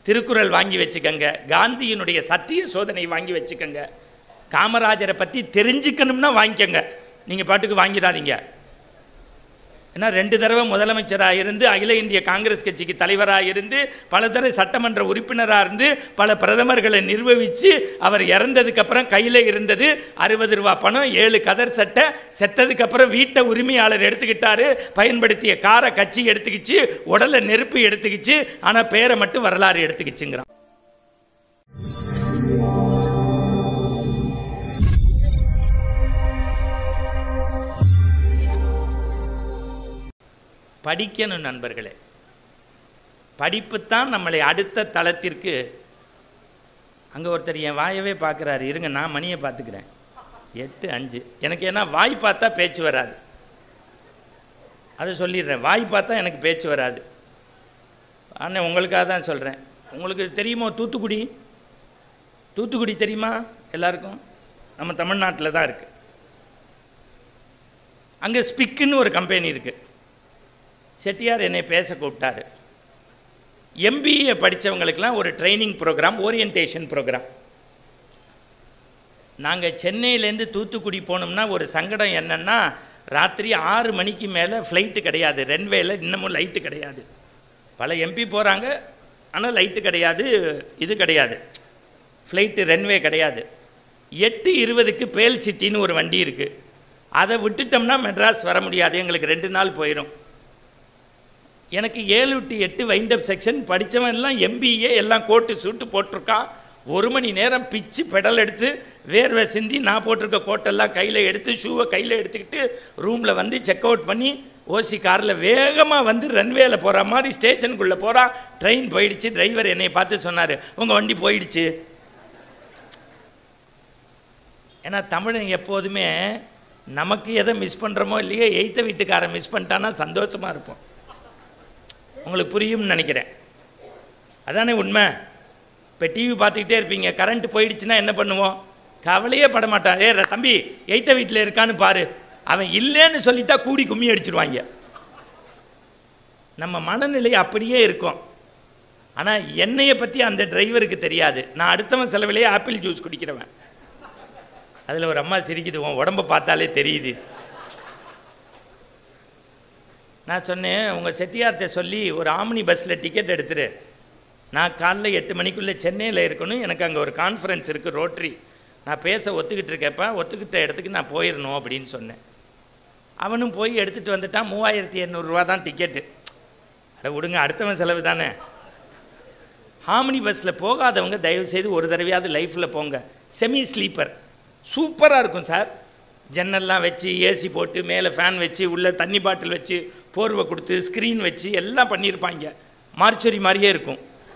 திருக்குறள் வாங்கி வச்சுக்கோங்க காந்தியினுடைய சத்திய சோதனை வாங்கி வச்சுக்கோங்க காமராஜரை பற்றி தெரிஞ்சுக்கணும்னா வாங்கிக்கோங்க நீங்கள் பாட்டுக்கு வாங்கிடாதீங்க ஏன்னா ரெண்டு தடவை முதலமைச்சராக இருந்து அகில இந்திய காங்கிரஸ் கட்சிக்கு தலைவராக இருந்து பல தடவை சட்டமன்ற உறுப்பினராக இருந்து பல பிரதமர்களை நிர்வகித்து அவர் இறந்ததுக்கப்புறம் கையில் இருந்தது அறுபது ரூபா பணம் ஏழு கதர் சட்டை செத்ததுக்கப்புறம் வீட்டை உரிமையாளர் எடுத்துக்கிட்டாரு பயன்படுத்திய காரை கட்சி எடுத்துக்கிச்சு உடலை நெருப்பு எடுத்துக்கிச்சு ஆனால் பேரை மட்டும் வரலாறு எடுத்துக்கிச்சுங்கிறான் படிக்கணும் நண்பர்களே படிப்புத்தான் நம்மளை அடுத்த தளத்திற்கு அங்கே ஒருத்தர் என் வாயவே பார்க்குறாரு இருங்க நான் மணியை பார்த்துக்கிறேன் எட்டு அஞ்சு எனக்கு ஏன்னா வாய் பார்த்தா பேச்சு வராது அதை சொல்லிடுறேன் வாய் பார்த்தா எனக்கு பேச்சு வராது ஆனால் உங்களுக்காக தான் சொல்கிறேன் உங்களுக்கு தெரியுமோ தூத்துக்குடி தூத்துக்குடி தெரியுமா எல்லாருக்கும் நம்ம தமிழ்நாட்டில் தான் இருக்குது அங்கே ஸ்பிக்குன்னு ஒரு கம்பெனி இருக்குது செட்டியார் என்னை பேச கூப்பிட்டாரு எம்பிஏ படித்தவங்களுக்கெல்லாம் ஒரு ட்ரைனிங் ப்ரோக்ராம் ஓரியன்டேஷன் ப்ரோக்ராம் நாங்கள் சென்னையிலேருந்து தூத்துக்குடி போனோம்னா ஒரு சங்கடம் என்னென்னா ராத்திரி ஆறு மணிக்கு மேலே ஃப்ளைட்டு கிடையாது ரென்வேல இன்னமும் லைட்டு கிடையாது பல எம்பி போகிறாங்க ஆனால் லைட்டு கிடையாது இது கிடையாது ஃப்ளைட்டு ரென்வே கிடையாது எட்டு இருபதுக்கு பேல் சிட்டின்னு ஒரு வண்டி இருக்குது அதை விட்டுட்டோம்னா மெட்ராஸ் வர முடியாது எங்களுக்கு ரெண்டு நாள் போயிடும் எனக்கு ஏழு டு எட்டு வைண்டப் செக்ஷன் படித்தவன் எல்லாம் எம்பிஏ எல்லாம் கோட்டு சூட்டு போட்டிருக்கான் ஒரு மணி நேரம் பிச்சு பெடல் எடுத்து வேர்வை சிந்தி நான் போட்டிருக்க கோட்டெல்லாம் கையில் எடுத்து ஷூவை கையில் எடுத்துக்கிட்டு ரூமில் வந்து செக் அவுட் பண்ணி ஓசி காரில் வேகமாக வந்து ரன்வேல போகிற மாதிரி ஸ்டேஷனுக்குள்ளே போகிறான் ட்ரெயின் போயிடுச்சு டிரைவர் என்னை பார்த்து சொன்னார் உங்கள் வண்டி போயிடுச்சு ஏன்னா தமிழன் எப்போதுமே நமக்கு எதை மிஸ் பண்ணுறோமோ இல்லையோ எய்த்த வீட்டுக்காரன் மிஸ் பண்ணிட்டான்னா சந்தோஷமாக இருப்போம் உங்களுக்கு புரியும்னு நினைக்கிறேன் அதானே உண்மை இப்போ டிவி பார்த்துக்கிட்டே இருப்பீங்க கரண்ட் போயிடுச்சுன்னா என்ன பண்ணுவோம் கவலையே பட மாட்டான் ஏ ர- தம்பி எய்த்த வீட்டில் இருக்கான்னு பாரு அவன் இல்லைன்னு சொல்லிட்டா கூடி கும்மி அடிச்சிருவாங்க நம்ம மனநிலை அப்படியே இருக்கும் ஆனால் என்னையை பற்றி அந்த டிரைவருக்கு தெரியாது நான் அடுத்தவன் செலவிலேயே ஆப்பிள் ஜூஸ் குடிக்கிறவன் அதில் ஒரு அம்மா சிரிக்குது உன் உடம்ப பார்த்தாலே தெரியுது நான் சொன்னேன் உங்கள் செட்டியார்கிட்ட சொல்லி ஒரு ஆம்னி பஸ்ஸில் டிக்கெட் எடுத்துரு நான் காலைல எட்டு மணிக்குள்ளே சென்னையில் இருக்கணும் எனக்கு அங்கே ஒரு கான்ஃபரன்ஸ் இருக்குது ரோட்ரி நான் பேச ஒத்துக்கிட்டு இருக்கேப்பா ஒத்துக்கிட்ட இடத்துக்கு நான் போயிடணும் அப்படின்னு சொன்னேன் அவனும் போய் எடுத்துகிட்டு வந்துட்டான் மூவாயிரத்தி எண்ணூறுரூவா தான் டிக்கெட்டு அட விடுங்க அடுத்தவன் செலவு தானே ஹாமினி பஸ்ஸில் போகாதவங்க தயவுசெய்து ஒரு தடவையாவது லைஃப்பில் போங்க செமி ஸ்லீப்பர் சூப்பராக இருக்கும் சார் ஜன்னல்லாம் வச்சு ஏசி போட்டு மேலே ஃபேன் வச்சு உள்ளே தண்ணி பாட்டில் வச்சு போர்வை கொடுத்து ஸ்க்ரீன் வச்சு எல்லாம் பண்ணியிருப்பாங்க மார்ச்சரி மாதிரியே இருக்கும்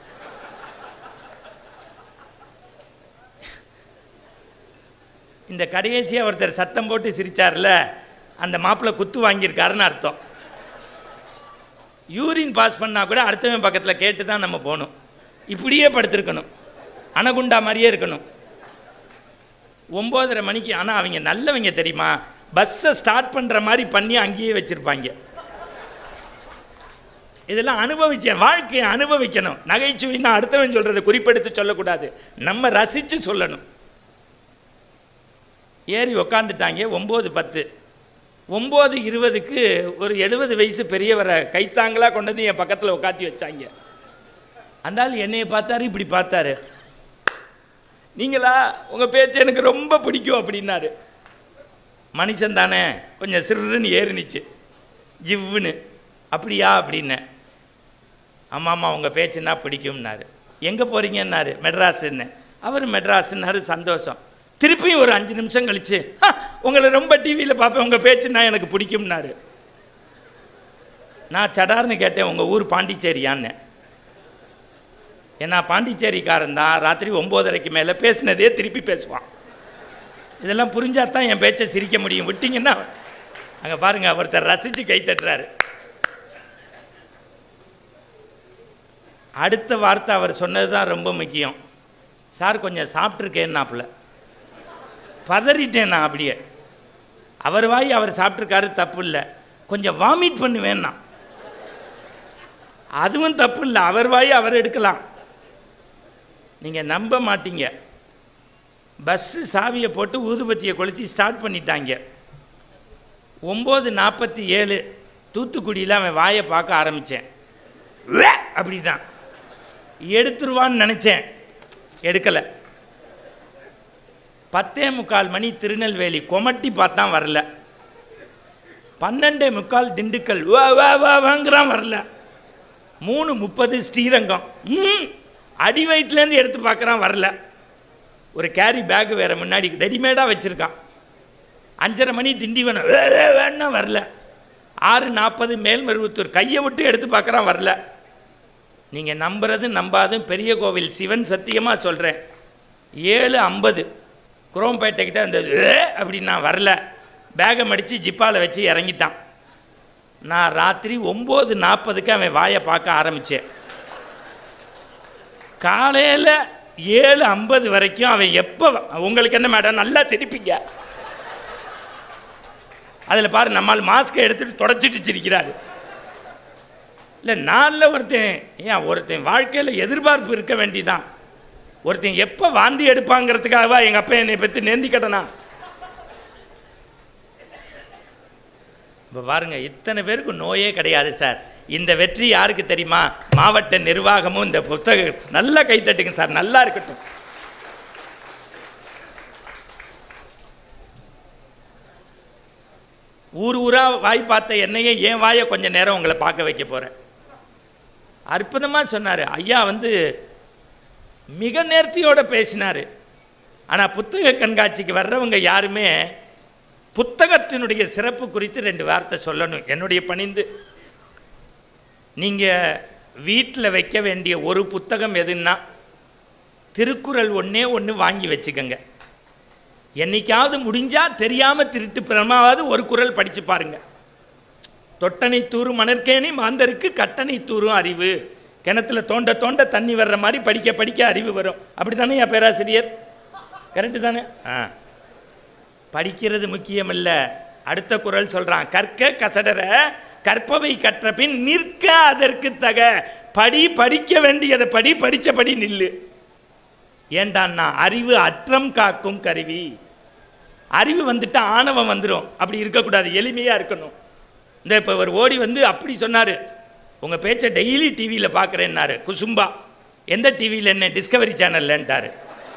இந்த கடையேச்சியாக ஒருத்தர் சத்தம் போட்டு சிரிச்சார்ல அந்த மாப்பிள்ளை குத்து வாங்கியிருக்காருன்னு அர்த்தம் யூரின் பாஸ் பண்ணால் கூட அடுத்தவன் பக்கத்தில் கேட்டு தான் நம்ம போகணும் இப்படியே படுத்திருக்கணும் அணகுண்டா மாதிரியே இருக்கணும் ஒம்போதரை மணிக்கு ஆனால் அவங்க நல்லவங்க தெரியுமா பஸ்ஸை ஸ்டார்ட் பண்ணுற மாதிரி பண்ணி அங்கேயே வச்சுருப்பாங்க இதெல்லாம் அனுபவிச்சேன் வாழ்க்கையை அனுபவிக்கணும் நகைச்சுவைன்னா அடுத்தவன் சொல்கிறத குறிப்பெடுத்து சொல்லக்கூடாது நம்ம ரசித்து சொல்லணும் ஏறி உக்காந்துட்டாங்க ஒம்பது பத்து ஒம்பது இருபதுக்கு ஒரு எழுபது வயசு பெரியவரை கைத்தாங்களாக கொண்டு வந்து என் பக்கத்தில் உட்காத்தி வச்சாங்க அந்த ஆள் என்னைய பார்த்தாரு இப்படி பார்த்தாரு நீங்களா உங்கள் பேச்சு எனக்கு ரொம்ப பிடிக்கும் அப்படின்னாரு மனுஷன் தானே கொஞ்சம் சிறுன்னு ஏறினுச்சு ஜிவ்வுன்னு அப்படியா அப்படின்னேன் ஆமாம் ஆமாம் உங்கள் பேச்சுன்னா பிடிக்கும்னாரு எங்கே போகிறீங்கன்னாரு மெட்ராஸுன்னு அவர் மெட்ராஸுன்னாரு சந்தோஷம் திருப்பியும் ஒரு அஞ்சு நிமிஷம் கழிச்சு "ஹா, உங்களை ரொம்ப டிவியில் பார்ப்பேன் உங்கள் பேச்சுன்னா எனக்கு பிடிக்கும்னாரு நான் சடார்னு கேட்டேன் உங்கள் ஊர் பாண்டிச்சேரியான்னு ஏன்னா பாண்டிச்சேரிக்காரன் தான் ராத்திரி ஒம்போதரைக்கு மேலே பேசினதே திருப்பி பேசுவான் இதெல்லாம் புரிஞ்சா தான் என் பேச்சை சிரிக்க முடியும் விட்டிங்கன்னா அங்கே பாருங்க ஒருத்தர் ரசித்து கை தட்டுறாரு அடுத்த வார்த்தை அவர் சொன்னது தான் ரொம்ப முக்கியம் சார் கொஞ்சம் சாப்பிட்ருக்கேன்னாப்புல பதறிட்டேன் நான் அப்படியே அவர் வாய் அவர் சாப்பிட்ருக்காரு தப்பு இல்லை கொஞ்சம் வாமிட் பண்ணுவேன்னா அதுவும் தப்பு இல்லை அவர் வாய் அவர் எடுக்கலாம் நீங்கள் நம்ப மாட்டீங்க பஸ்ஸு சாவியை போட்டு ஊதுபத்தியை கொளுத்தி ஸ்டார்ட் பண்ணிட்டாங்க ஒம்பது நாற்பத்தி ஏழு தூத்துக்குடியில் அவன் வாயை பார்க்க ஆரம்பித்தேன் அப்படி தான் எடுத்துருவான்னு நினச்சேன் எடுக்கலை பத்தே முக்கால் மணி திருநெல்வேலி கொமட்டி பார்த்தான் வரல பன்னெண்டே முக்கால் திண்டுக்கல் வா வா வா வாங்குறான் வரல மூணு முப்பது ஸ்ரீரங்கம் ம் அடி வயிற்றுலேருந்து எடுத்து பார்க்குறான் வரல ஒரு கேரி பேக் வேறு முன்னாடி ரெடிமேடாக வச்சுருக்கான் அஞ்சரை மணி திண்டிவனம் வே, வே, வேணா வரல ஆறு நாற்பது மேல்மருவத்தூர் கையை விட்டு எடுத்து பார்க்குறான் வரல நீங்கள் நம்புறது நம்பாது பெரிய கோவில் சிவன் சத்தியமாக சொல்கிறேன் ஏழு ஐம்பது குரோம்பேட்டைக்கிட்ட அந்த "ஏ" அப்படி நான் வரல பேகை மடித்து ஜிப்பாவில் வச்சு இறங்கிட்டான் நான் ராத்திரி ஒம்பது நாற்பதுக்கு அவன் வாயை பார்க்க ஆரம்பித்தேன் காலையில் ஏழு ஐம்பது வரைக்கும் அவன் எப்போ உங்களுக்கு என்ன மேடம் நல்லா சிரிப்பீங்க அதில் பாரு நம்மால் மாஸ்க்கை எடுத்துட்டு தொடச்சிட்டு சிரிக்கிறாரு இல்லை நாளில் ஒருத்தன் ஏன் ஒருத்தன் வாழ்க்கையில் எதிர்பார்ப்பு இருக்க வேண்டிதான் ஒருத்தன் எப்போ வாந்தி எடுப்பாங்கிறதுக்காகவா எங்கள் அப்பா என்னை பற்றி நேந்தி கட்டனா இப்போ பாருங்க இத்தனை பேருக்கு நோயே கிடையாது சார் இந்த வெற்றி யாருக்கு தெரியுமா மாவட்ட நிர்வாகமும் இந்த புத்தகம் நல்லா கைத்தட்டுங்க சார் நல்லா இருக்கட்டும் ஊர் ஊராக வாய் பார்த்த என்னையே என் வாயை கொஞ்சம் நேரம் உங்களை பார்க்க வைக்க போகிறேன் அற்புதமாக சொன்னார் ஐயா வந்து மிக நேர்த்தியோட பேசினார் ஆனால் புத்தக கண்காட்சிக்கு வர்றவங்க யாருமே புத்தகத்தினுடைய சிறப்பு குறித்து ரெண்டு வார்த்தை சொல்லணும் என்னுடைய பணிந்து நீங்கள் வீட்டில் வைக்க வேண்டிய ஒரு புத்தகம் எதுன்னா திருக்குறள் ஒன்றே ஒன்று வாங்கி வச்சுக்கோங்க என்னைக்காவது முடிஞ்சால் தெரியாமல் திருட்டு பிரமாவது ஒரு குறள் படித்து பாருங்க தொட்டனை தூரும் மணற்கேணி மாந்தருக்கு கட்டணை தூரும் அறிவு கிணத்துல தோண்ட தோண்ட தண்ணி வர்ற மாதிரி படிக்க படிக்க அறிவு வரும் அப்படி தானே என் பேராசிரியர் கரெக்டு தானே ஆ படிக்கிறது முக்கியமல்ல அடுத்த குறள் சொல்கிறான் கற்க கசடர கற்பவை கற்ற பின் நிற்க அதற்கு தக படி படிக்க வேண்டியதை படி படித்த படி நில்லு ஏண்டான்னா அறிவு அற்றம் காக்கும் கருவி அறிவு வந்துட்டா ஆணவம் வந்துடும் அப்படி இருக்கக்கூடாது எளிமையாக இருக்கணும் இந்த இப்போ அவர் ஓடி வந்து அப்படி சொன்னார் உங்கள் பேச்சை டெய்லி டிவியில் பார்க்குறேன்னாரு குசும்பா எந்த டிவியில் என்ன டிஸ்கவரி சேனல்லன்ட்டாரு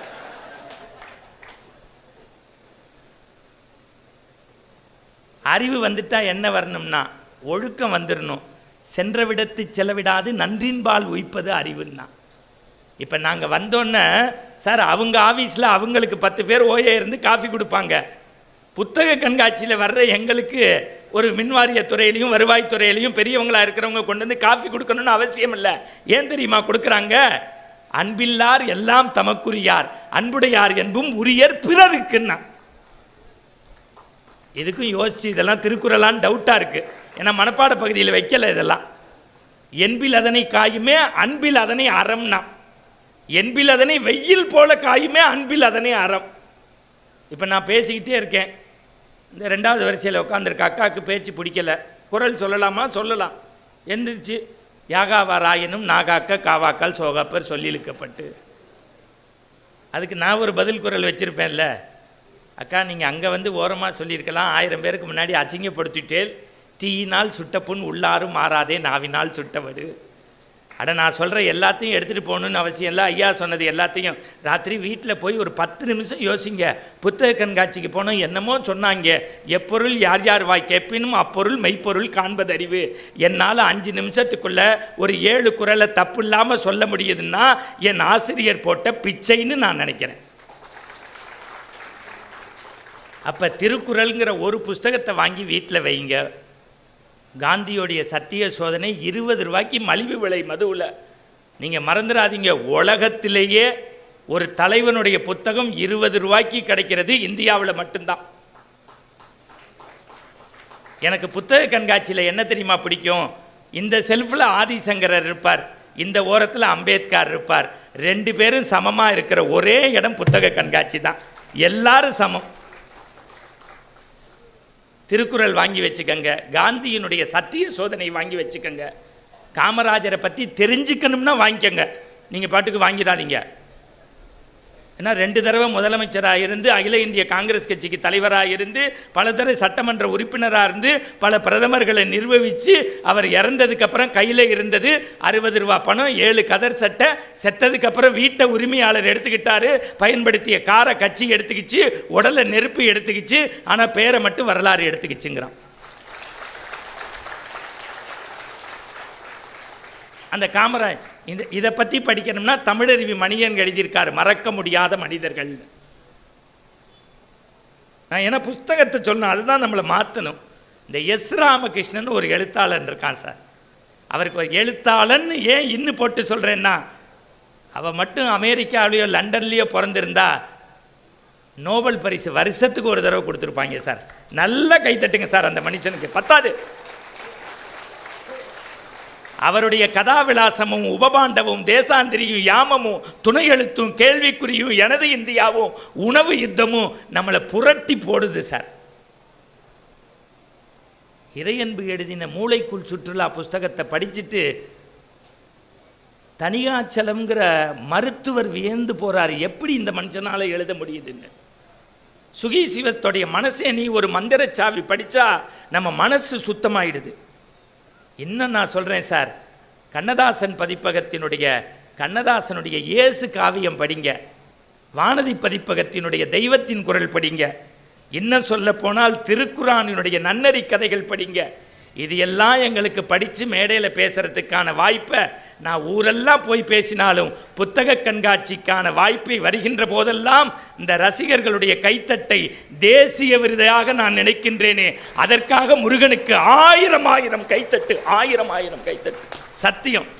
அறிவு வந்துட்டா என்ன வரணும்னா ஒழுக்கம் வந்துடணும் சென்ற விடத்து செலவிடாது நன்றின்பால் உய்ப்பது அறிவுன்னா இப்போ நாங்கள் வந்தோன்னே சார் அவங்க ஆஃபீஸில் அவங்களுக்கு பத்து பேர் ஓயே இருந்து காஃபி கொடுப்பாங்க புத்தக கண்காட்சியில் வர்ற எங்களுக்கு ஒரு மின்வாரிய துறையிலையும் வருவாய் துறையிலையும் பெரியவங்களா இருக்கிறவங்க கொண்டு வந்து காஃபி கொடுக்கணும்னு அவசியம் இல்லை ஏன் தெரியுமா கொடுக்குறாங்க அன்பில்லார் எல்லாம் தமக்குரியார் அன்புடையார் என்பும் உரியர் பிறருக்குன்னா இதுக்கும் யோசிச்சு இதெல்லாம் திருக்குறளான்னு டவுட்டாக இருக்குது ஏன்னா மனப்பாட பகுதியில் வைக்கல இதெல்லாம் என்பில் அதனை காயுமே அன்பில் அதனை அறம்னா என்பில் அதனை வெயில் போல காயுமே அன்பில் அதனை அறம் இப்போ நான் பேசிக்கிட்டே இருக்கேன் இந்த ரெண்டாவது வரிசையில் உட்காந்துருக்க அக்காவுக்கு பேச்சு பிடிக்கல குரல் சொல்லலாமா சொல்லலாம் எந்திரிச்சு யாகாவாராயனும் நாகாக்க காவாக்கால் சோகாப்பர் சொல்லிழுக்கப்பட்டு அதுக்கு நான் ஒரு பதில் குரல் வச்சுருப்பேன்ல அக்கா நீங்கள் அங்கே வந்து ஓரமாக சொல்லியிருக்கலாம் ஆயிரம் பேருக்கு முன்னாடி அசிங்கப்படுத்திட்டேல் தீயினால் சுட்ட புண் உள்ளாரும் மாறாதே நாவினால் சுட்டவடு அட நான் சொல்கிற எல்லாத்தையும் எடுத்துகிட்டு போகணுன்னு அவசியம் இல்லை ஐயா சொன்னது எல்லாத்தையும் ராத்திரி வீட்டில் போய் ஒரு பத்து நிமிஷம் யோசிங்க புத்தக கண்காட்சிக்கு போனோம் என்னமோ சொன்னாங்க எப்பொருள் யார் யார் வாய் கேட்பினும் அப்பொருள் மெய்ப்பொருள் காண்பதறிவு என்னால் அஞ்சு நிமிஷத்துக்குள்ள ஒரு ஏழு குரலை தப்பு இல்லாமல் சொல்ல முடியுதுன்னா என் ஆசிரியர் போட்ட பிச்சைன்னு நான் நினைக்கிறேன் அப்போ திருக்குறள்ங்கிற ஒரு புஸ்தகத்தை வாங்கி வீட்டில் வைங்க காந்தியோடைய சத்திய சோதனை இருபது ரூபாய்க்கு மலிவு விலை மதுவில் நீங்கள் மறந்துடாதீங்க உலகத்திலேயே ஒரு தலைவனுடைய புத்தகம் இருபது ரூபாய்க்கு கிடைக்கிறது இந்தியாவில் மட்டும்தான் எனக்கு புத்தக கண்காட்சியில் என்ன தெரியுமா பிடிக்கும் இந்த செல்ஃபில் ஆதிசங்கரர் இருப்பார் இந்த ஓரத்தில் அம்பேத்கர் இருப்பார் ரெண்டு பேரும் சமமாக இருக்கிற ஒரே இடம் புத்தக கண்காட்சி தான் எல்லாரும் சமம் திருக்குறள் வாங்கி வச்சுக்கோங்க காந்தியினுடைய சத்திய சோதனை வாங்கி வச்சுக்கோங்க காமராஜரை பற்றி தெரிஞ்சுக்கணும்னா வாங்கிக்கோங்க நீங்கள் பாட்டுக்கு வாங்கிடாதீங்க ஏன்னா ரெண்டு தடவை முதலமைச்சராக இருந்து அகில இந்திய காங்கிரஸ் கட்சிக்கு தலைவராக இருந்து பல தடவை சட்டமன்ற உறுப்பினராக இருந்து பல பிரதமர்களை நிர்வகித்து அவர் இறந்ததுக்கப்புறம் கையில் இருந்தது அறுபது ரூபா பணம் ஏழு கதர் சட்டை செத்ததுக்கப்புறம் வீட்டை உரிமையாளர் எடுத்துக்கிட்டாரு பயன்படுத்திய காரை கட்சி எடுத்துக்கிச்சு உடலை நெருப்பு எடுத்துக்கிச்சு ஆனால் பேரை மட்டும் வரலாறு எடுத்துக்கிச்சுங்கிறான் அந்த காமராஜ் இந்த இதை பற்றி படிக்கணும்னா தமிழருவி மணியன் எழுதியிருக்காரு மறக்க முடியாத மனிதர்கள் நான் ஏன்னா புஸ்தகத்தை சொன்னேன் அதுதான் நம்மளை மாற்றணும் இந்த எஸ் ராமகிருஷ்ணன் ஒரு எழுத்தாளன் இருக்கான் சார் அவருக்கு ஒரு எழுத்தாளன் ஏன் இன்னும் போட்டு சொல்கிறேன்னா அவள் மட்டும் அமெரிக்காவிலேயோ லண்டன்லேயோ பிறந்திருந்தா நோபல் பரிசு வருஷத்துக்கு ஒரு தடவை கொடுத்துருப்பாங்க சார் நல்லா கைத்தட்டுங்க சார் அந்த மனுஷனுக்கு பத்தாது அவருடைய கதாவிலாசமும் உபபாண்டவும் தேசாந்திரியும் யாமமும் துணை எழுத்தும் கேள்விக்குறியும் எனது இந்தியாவும் உணவு யுத்தமும் நம்மளை புரட்டி போடுது சார் இறையன்பு எழுதின மூளைக்குள் சுற்றுலா புஸ்தகத்தை படிச்சுட்டு தனியாச்சலம்ங்கிற மருத்துவர் வியந்து போறாரு எப்படி இந்த மனுஷனால எழுத முடியுதுன்னு சுகி சிவத்தோடைய மனசே நீ ஒரு மந்திரச்சாவி படிச்சா நம்ம மனசு சுத்தமாயிடுது இன்னும் நான் சொல்கிறேன் சார் கண்ணதாசன் பதிப்பகத்தினுடைய கண்ணதாசனுடைய இயேசு காவியம் படிங்க வானதி பதிப்பகத்தினுடைய தெய்வத்தின் குரல் படிங்க இன்னும் சொல்ல போனால் திருக்குறானினுடைய நன்னறி கதைகள் படிங்க இது எல்லாம் எங்களுக்கு படித்து மேடையில் பேசுறதுக்கான வாய்ப்பை நான் ஊரெல்லாம் போய் பேசினாலும் புத்தக கண்காட்சிக்கான வாய்ப்பை வருகின்ற போதெல்லாம் இந்த ரசிகர்களுடைய கைத்தட்டை தேசிய விருதாக நான் நினைக்கின்றேனே அதற்காக முருகனுக்கு ஆயிரம் ஆயிரம் கைத்தட்டு ஆயிரம் ஆயிரம் கைத்தட்டு சத்தியம்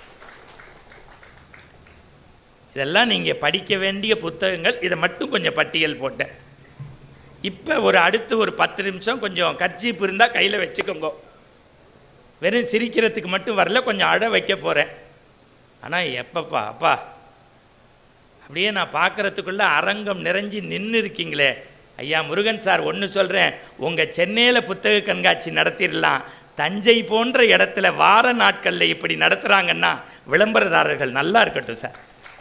இதெல்லாம் நீங்கள் படிக்க வேண்டிய புத்தகங்கள் இதை மட்டும் கொஞ்சம் பட்டியல் போட்டேன் இப்போ ஒரு அடுத்து ஒரு பத்து நிமிஷம் கொஞ்சம் கர்ச்சீப் இருந்தால் கையில் வச்சுக்கோங்க வெறும் சிரிக்கிறதுக்கு மட்டும் வரல கொஞ்சம் அழ வைக்க போகிறேன் ஆனால் எப்பப்பா அப்பா அப்படியே நான் பார்க்குறதுக்குள்ளே அரங்கம் நிறைஞ்சி நின்று இருக்கீங்களே ஐயா முருகன் சார் ஒன்று சொல்கிறேன் உங்கள் சென்னையில் புத்தக கண்காட்சி நடத்திடலாம் தஞ்சை போன்ற இடத்துல வார நாட்களில் இப்படி நடத்துகிறாங்கன்னா விளம்பரதாரர்கள் நல்லா இருக்கட்டும் சார்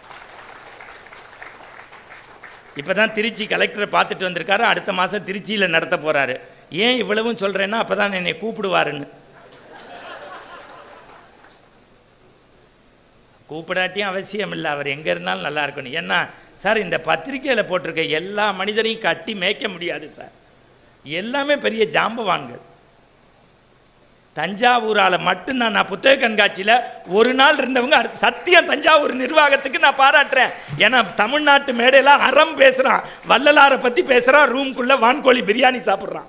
இப்போ தான் திருச்சி கலெக்டரை பார்த்துட்டு வந்திருக்காரு அடுத்த மாதம் திருச்சியில் நடத்த போகிறாரு ஏன் இவ்வளவும் சொல்கிறேன்னா அப்போ தான் என்னை கூப்பிடுவாருன்னு கூப்பிடாட்டியும் அவசியம் இல்லை அவர் எங்கே இருந்தாலும் நல்லா இருக்கணும் ஏன்னா சார் இந்த பத்திரிக்கையில் போட்டிருக்க எல்லா மனிதரையும் கட்டி மேய்க்க முடியாது சார் எல்லாமே பெரிய ஜாம்பவான்கள் தஞ்சாவூரால் மட்டும்தான் நான் புத்தக கண்காட்சியில் ஒரு நாள் இருந்தவங்க அடுத்து சத்தியம் தஞ்சாவூர் நிர்வாகத்துக்கு நான் பாராட்டுறேன் ஏன்னா தமிழ்நாட்டு மேடையில் அறம் பேசுகிறான் வள்ளலாரை பற்றி பேசுகிறான் ரூம்குள்ளே வான்கோழி பிரியாணி சாப்பிட்றான்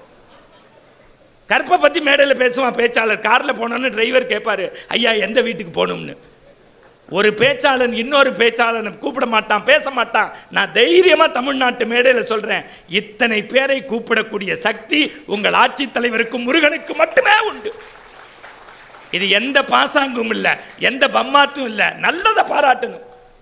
கற்பை பற்றி மேடையில் பேசுவான் பேச்சாளர் காரில் போனோன்னு டிரைவர் கேட்பாரு ஐயா எந்த வீட்டுக்கு போகணும்னு ஒரு பேச்சாளன் இன்னொரு பேச்சாளனை கூப்பிட மாட்டான் பேச மாட்டான் நான் தைரியமாக தமிழ்நாட்டு மேடையில் சொல்கிறேன் இத்தனை பேரை கூப்பிடக்கூடிய சக்தி உங்கள் ஆட்சித் தலைவருக்கு முருகனுக்கு மட்டுமே உண்டு இது எந்த பாசாங்கும் இல்லை எந்த பம்மாத்தும் இல்லை நல்லதை பாராட்டணும்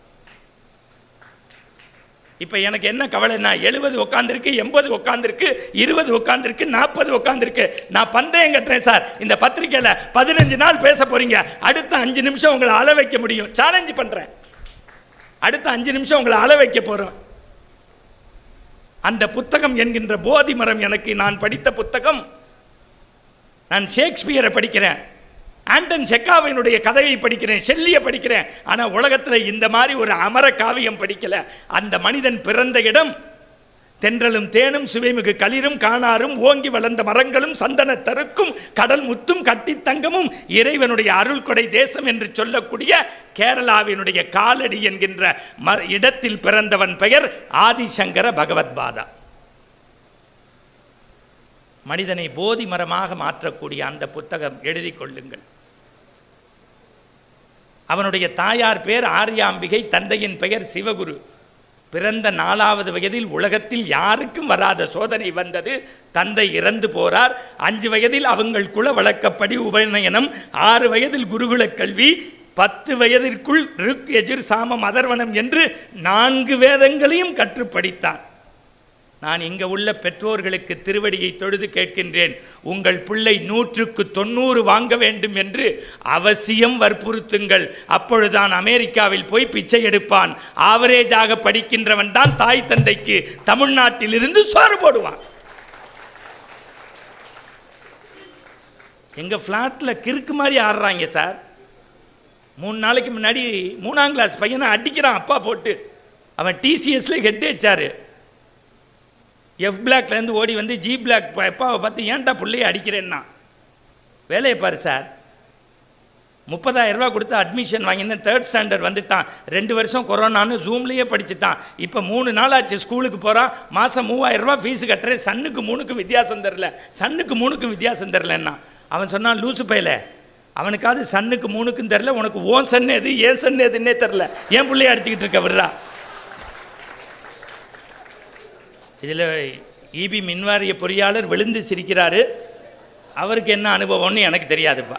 இப்போ எனக்கு என்ன கவலைன்னா எழுபது உட்காந்துருக்கு எண்பது உட்காந்துருக்கு இருபது உட்காந்துருக்கு நாற்பது உட்காந்துருக்கு நான் பந்தயம் கட்டுறேன் சார் இந்த பத்திரிக்கையில் பதினஞ்சு நாள் பேச போறீங்க அடுத்த அஞ்சு நிமிஷம் உங்களை அள வைக்க முடியும் சேலஞ்சு பண்ணுறேன் அடுத்த அஞ்சு நிமிஷம் உங்களை அள வைக்க போகிறோம் அந்த புத்தகம் என்கின்ற போதி மரம் எனக்கு நான் படித்த புத்தகம் நான் ஷேக்ஸ்பியரை படிக்கிறேன் ஆண்டன் செக்காவினுடைய கதையை படிக்கிறேன் ஷெல்லியை படிக்கிறேன் ஆனால் உலகத்தில் இந்த மாதிரி ஒரு அமர காவியம் படிக்கல அந்த மனிதன் பிறந்த இடம் தென்றலும் தேனும் சுவைமிகு களிரும் காணாரும் ஓங்கி வளர்ந்த மரங்களும் சந்தன தருக்கும் கடல் முத்தும் கட்டித் தங்கமும் இறைவனுடைய அருள் கொடை தேசம் என்று சொல்லக்கூடிய கேரளாவினுடைய காலடி என்கின்ற ம இடத்தில் பிறந்தவன் பெயர் ஆதிசங்கர பகவத்பாதா மனிதனை போதி மரமாக மாற்றக்கூடிய அந்த புத்தகம் எழுதி கொள்ளுங்கள் அவனுடைய தாயார் பேர் ஆரியாம்பிகை தந்தையின் பெயர் சிவகுரு பிறந்த நாலாவது வயதில் உலகத்தில் யாருக்கும் வராத சோதனை வந்தது தந்தை இறந்து போறார் அஞ்சு வயதில் அவங்கள் குல வழக்கப்படி உபநயனம் ஆறு வயதில் குருகுல கல்வி பத்து வயதிற்குள் ருக் எஜிர் சாமம் அதர்வனம் என்று நான்கு வேதங்களையும் கற்று படித்தான் நான் இங்கே உள்ள பெற்றோர்களுக்கு திருவடியை தொழுது கேட்கின்றேன் உங்கள் பிள்ளை நூற்றுக்கு தொண்ணூறு வாங்க வேண்டும் என்று அவசியம் வற்புறுத்துங்கள் அப்பொழுதுதான் அமெரிக்காவில் போய் பிச்சை எடுப்பான் ஆவரேஜாக படிக்கின்றவன் தான் தாய் தந்தைக்கு தமிழ்நாட்டிலிருந்து சோறு போடுவான் எங்கள் ஃப்ளாட்டில் கிறுக்கு மாதிரி ஆடுறாங்க சார் மூணு நாளைக்கு முன்னாடி மூணாம் கிளாஸ் பையனை அடிக்கிறான் அப்பா போட்டு அவன் டிசிஎஸ்ல ஹெட் வச்சாரு எஃப் பிளாக்லேருந்து ஓடி வந்து ஜி பிளாக் அப்பாவை பார்த்து ஏன்டா பிள்ளைய அடிக்கிறேன்னா வேலையை பாரு சார் முப்பதாயிரம் ரூபா கொடுத்து அட்மிஷன் வாங்கினேன் தேர்ட் ஸ்டாண்டர்ட் வந்துட்டான் ரெண்டு வருஷம் கொரோனான்னு ஜூம்லேயே படிச்சுட்டான் இப்போ மூணு நாள் ஆச்சு ஸ்கூலுக்கு போகிறான் மாதம் மூவாயிரம் ரூபா ஃபீஸ் கட்டுறேன் சன்னுக்கு மூணுக்கு வித்தியாசம் தெரில சன்னுக்கு மூணுக்கு வித்தியாசம் தெரிலன்னா அவன் சொன்னான் லூசு பையல அவனுக்காவது சன்னுக்கு மூணுக்கும் தெரில உனக்கு ஓன் சன்னு எது ஏன் சன்னு எதுன்னே தெரில ஏன் பிள்ளைய அடிச்சுக்கிட்டு இருக்க விடுறா இதில் இபி மின்வாரிய பொறியாளர் விழுந்து சிரிக்கிறாரு அவருக்கு என்ன அனுபவம்னு எனக்கு தெரியாதுப்பா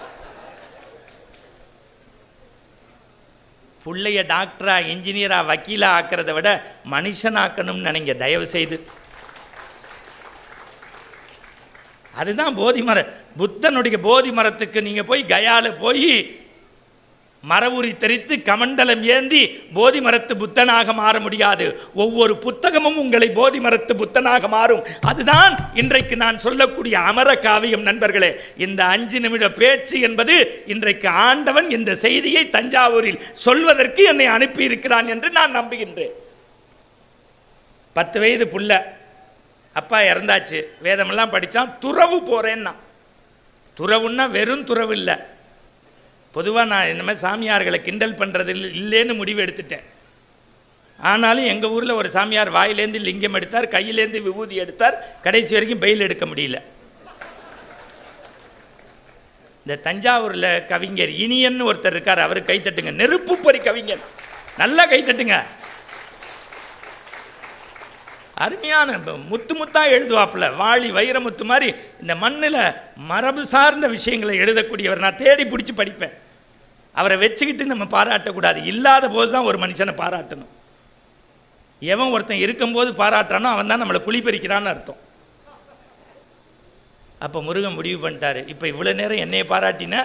பிள்ளைய டாக்டரா இன்ஜினியரா வக்கீலா ஆக்கிறத விட மனுஷனாக்கணும்னு நினைங்க தயவு செய்து அதுதான் போதி மர புத்தனுடைய போதி மரத்துக்கு நீங்கள் போய் கயால போய் மரவுரி தெரித்து கமண்டலம் ஏந்தி போதி மரத்து புத்தனாக மாற முடியாது ஒவ்வொரு புத்தகமும் உங்களை போதி மரத்து புத்தனாக மாறும் அதுதான் இன்றைக்கு நான் சொல்லக்கூடிய அமர காவியம் நண்பர்களே இந்த அஞ்சு நிமிட பேச்சு என்பது இன்றைக்கு ஆண்டவன் இந்த செய்தியை தஞ்சாவூரில் சொல்வதற்கு என்னை அனுப்பியிருக்கிறான் என்று நான் நம்புகின்றேன் பத்து வயது புள்ள அப்பா இறந்தாச்சு வேதமெல்லாம் படித்தான் துறவு போகிறேன்னா துறவுன்னா வெறும் துறவு இல்லை பொதுவாக நான் இந்த மாதிரி சாமியார்களை கிண்டல் பண்ணுறது இல்லைன்னு முடிவு எடுத்துட்டேன் ஆனாலும் எங்கள் ஊரில் ஒரு சாமியார் வாயிலேருந்து லிங்கம் எடுத்தார் கையிலேருந்து விபூதி எடுத்தார் கடைசி வரைக்கும் பெயில் எடுக்க முடியல இந்த தஞ்சாவூரில் கவிஞர் இனியன்னு ஒருத்தர் இருக்கார் அவர் கைத்தட்டுங்க நெருப்பு பொறி கவிஞர் நல்லா கைத்தட்டுங்க அருமையான ப- முத்து முத்தாக எழுதுவாப்புல வாளி வைரமுத்து மாதிரி இந்த மண்ணில் மரபு சார்ந்த விஷயங்களை எழுதக்கூடியவர் நான் தேடி பிடிச்சி படிப்பேன் அவரை வச்சுக்கிட்டு நம்ம பாராட்டக்கூடாது இல்லாத போது தான் ஒரு மனுஷனை பாராட்டணும் எவன் ஒருத்தன் இருக்கும்போது பாராட்டுறானோ அவன் தான் நம்மளை குளிப்பறிக்கிறான்னு அர்த்தம் அப்போ முருகன் முடிவு பண்ணிட்டாரு இப்போ இவ்வளோ நேரம் என்னைய பாராட்டின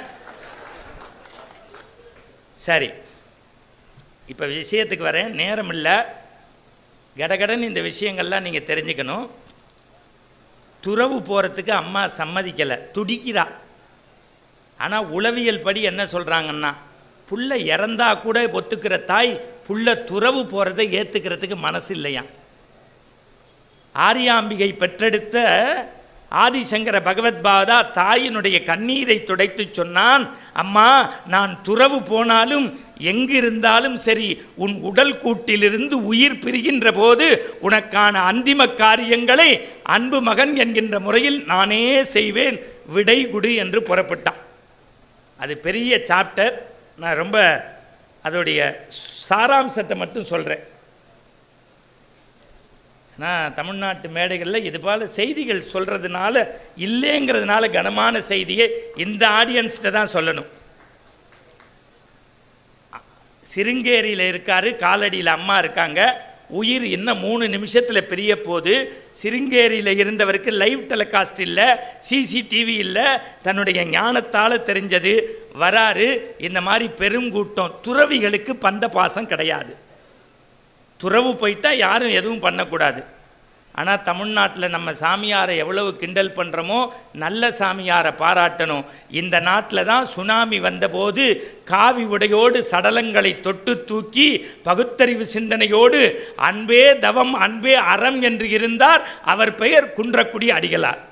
சரி இப்போ விஷயத்துக்கு வரேன் நேரம் இல்லை கடகடன்னு இந்த விஷயங்கள்லாம் நீங்கள் தெரிஞ்சுக்கணும் துறவு போகிறதுக்கு அம்மா சம்மதிக்கலை துடிக்கிறா ஆனால் உளவியல் படி என்ன சொல்கிறாங்கன்னா புள்ள இறந்தா கூட ஒத்துக்கிற தாய் புள்ள துறவு போகிறதை ஏற்றுக்கிறதுக்கு மனசு இல்லையா ஆரியாம்பிகை பெற்றெடுத்த ஆதிசங்கர பகவத்பாதா தாயினுடைய கண்ணீரை துடைத்து சொன்னான் அம்மா நான் துறவு போனாலும் எங்கிருந்தாலும் சரி உன் உடல் கூட்டிலிருந்து உயிர் பிரிகின்ற போது உனக்கான அந்திம காரியங்களை அன்பு மகன் என்கின்ற முறையில் நானே செய்வேன் விடை குடு என்று புறப்பட்டான் அது பெரிய சாப்டர் நான் ரொம்ப அதோடைய சாராம்சத்தை மட்டும் சொல்கிறேன் நான் தமிழ்நாட்டு மேடைகளில் இது போல செய்திகள் சொல்கிறதுனால இல்லைங்கிறதுனால கனமான செய்தியை இந்த ஆடியன்ஸ்கிட்ட தான் சொல்லணும் சிருங்கேரியில் இருக்காரு காலடியில் அம்மா இருக்காங்க உயிர் இன்னும் மூணு நிமிஷத்தில் பிரிய போது சிருங்கேரியில் இருந்தவருக்கு லைவ் டெலிகாஸ்ட் இல்லை சிசிடிவி இல்லை தன்னுடைய ஞானத்தால் தெரிஞ்சது வராரு இந்த மாதிரி பெருங்கூட்டம் துறவிகளுக்கு பந்த பாசம் கிடையாது துறவு போயிட்டா யாரும் எதுவும் பண்ணக்கூடாது ஆனால் தமிழ்நாட்டில் நம்ம சாமியாரை எவ்வளவு கிண்டல் பண்ணுறோமோ நல்ல சாமியாரை பாராட்டணும் இந்த நாட்டில் தான் சுனாமி வந்தபோது காவி உடையோடு சடலங்களை தொட்டு தூக்கி பகுத்தறிவு சிந்தனையோடு அன்பே தவம் அன்பே அறம் என்று இருந்தார் அவர் பெயர் குன்றக்குடி அடிகளார்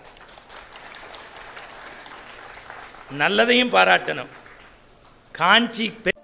நல்லதையும் பாராட்டணும் காஞ்சி பெ-